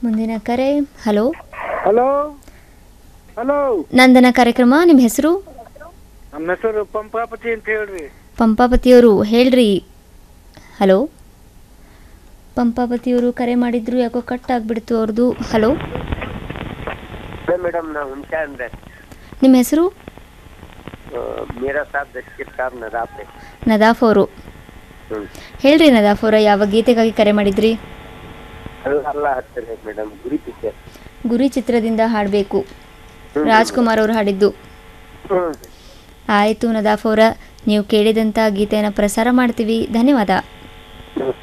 ಮುಂದಿನ ಕರೆ hello hello hello ನಂದನ ಕಾರ್ಯಕ್ರಮ ನಿಮ್ಮ ಹೆಸರು ನಮ್ಮ ಹೆಸರು ಪಂಪಾಪತಿ ಅಂತ ಹೇಳ್ರಿ ಪಂಪಾಪತಿಯವರು ಹೇಳ್ರಿ ಹಲೋ ಪಂಪಾಪತಿಯವರು ಕರೆ ಮಾಡಿದ್ರು ಯಾಕೋ ಕಟ್ ಆಗಿಬಿಡ್ತು ಅವ್ರದ್ದು ಹಲೋ ಮೇಡಮ್ ನಾವು ಹುಂಚಾ ಅಂದ್ರೆ ನಿಮ್ಮ ಹೆಸರು ಮೀರಾ ಸಾಬ್ ದಶ್ಕಿರ್ ಸಾಬ್ ನದಾಪೆ ನದಾಫ್ ಅವರು ಹ್ಮ್ ಹೇಳ್ರಿ ನದಾಫ್ ಅವರ ಯಾವ ಗೀತೆಗಾಗಿ ಕರೆ ಮಾಡಿದ್ರಿ ಅಲ್ಲ ಅಲ್ಲ ಹತ್ತಿರ ಮೇಡಮ್ ಗುರಿ ಪಿಕ್ಚರ್ ಗುರಿ ಚಿತ್ರದಿಂದ ಹಾಡಬೇಕು ರಾಜ್ಕುಮಾರ್ ಅವರು ಹಾಡಿದ್ದು ಹ್ಮ್ ಆಯಿತು ನದಾಫ್ ಅವರ ನೀವು ಕೇಳಿದಂಥ ಗೀತೆಯನ್ನು ಪ್ರಸಾರ ಮಾಡ್ತೀವಿ ಧನ್ಯವಾದ